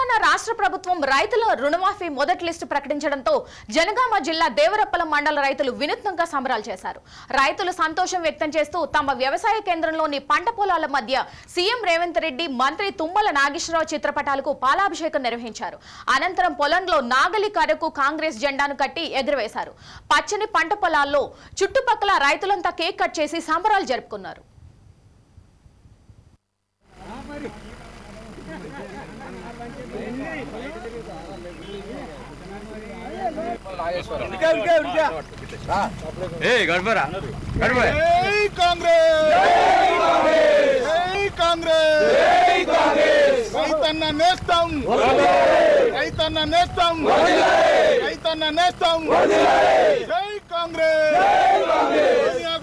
తెలంగాణ రాష్ట్ర ప్రభుత్వం రైతుల రుణమాఫీ మొదటి లిస్టు ప్రకటించడంతో జనగామ జిల్లా దేవరప్పల మండల రైతులు వినూత్నంగా సంబరాలు చేశారు రైతులు సంతోషం వ్యక్తం చేస్తూ తమ వ్యవసాయ కేంద్రంలోని పంట పొలాల మధ్య సీఎం రేవంత్ రెడ్డి మంత్రి తుమ్మల నాగేశ్వరరావు చిత్రపటాలకు పాలాభిషేకం నిర్వహించారు అనంతరం పొలంలో నాగలి కరకు కాంగ్రెస్ జెండాను కట్టి ఎగురవేశారు పచ్చని పంట పొలాల్లో చుట్టుపక్కల రైతులంతా కేక్ కట్ చేసి సంబరాలు జరుపుకున్నారు ఏ గడపరా గడప జై కాంగ్రెస్ జై కాంగ్రెస్ రైతన్న నేస్తం రైతన్న నేస్తం రైతన్న నేస్తం జై కాంగ్రెస్ సోనియా